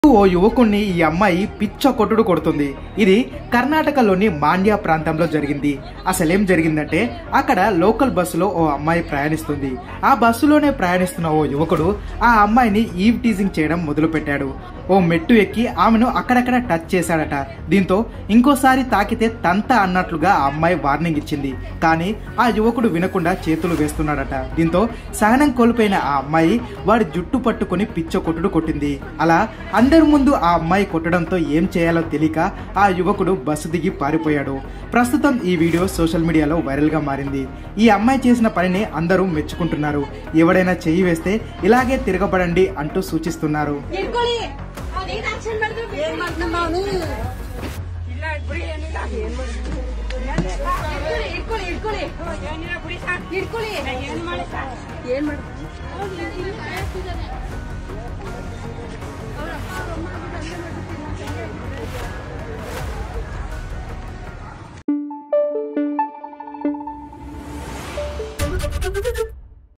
ఓ యువకుణ్ణి ఈ అమ్మాయి పిచ్చ కొట్టుడు కొడుతుంది ఇది కర్ణాటకలోని మాండ్యా ప్రాంతంలో జరిగింది అసలేం జరిగిందంటే అక్కడ లోకల్ బస్సులో ఓ అమ్మాయి ప్రయాణిస్తుంది ఆ బస్సులోనే ప్రయాణిస్తున్న ఓ యువకుడు ఆ అమ్మాయిని ఈవ్ టీజింగ్ చేయడం మొదలుపెట్టాడు ఓ మెట్టు ఎక్కి ఆమెను అక్కడక్కడ టచ్ చేశాడట దీంతో ఇంకోసారి తాకితే తంత అన్నట్లుగా ఆ అమ్మాయి వార్నింగ్ ఇచ్చింది కానీ ఆ యువకుడు వినకుండా చేతులు వేస్తున్నాడట దీంతో సహనం కోల్పోయిన ఆ అమ్మాయి వాడి జుట్టు పట్టుకొని పిచ్చ కొట్టుడు కొట్టింది అలా అందరి ముందు ఆ అమ్మాయి కొట్టడంతో ఏం చేయాలో తెలియక ఆ యువకుడు బస్సు దిగి పారిపోయాడు ప్రస్తుతం ఈ వీడియో సోషల్ మీడియాలో వైరల్ గా మారింది ఈ అమ్మాయి చేసిన పనిని అందరూ మెచ్చుకుంటున్నారు ఎవడైనా చెయ్యి వేస్తే ఇలాగే తిరగబడండి అంటూ సూచిస్తున్నారు ಇಟ್ಕೊಳ್ಳಿ ನೀನ್ ಆಕ್ಷನ್ ಮಾಡಿದ್ರೆ ಏನ್ ಮಾಡ್ತಾನ ಅವನು ಇಲ್ಲ ಬಿಡಿ ಏನಿಲ್ಲ ಏನ್ ಇಟ್ಕೊಳ್ಳಿ ಇಟ್ಕೊಳ್ಳಿ ಏನಿಲ್ಲ ಬಿಡಿ ಸಾಕ್ ಇಟ್ಕೊಳ್ಳಿ ಏನ್ ಮಾಡಿ ಏನ್ ಮಾಡ್ತಾನೆ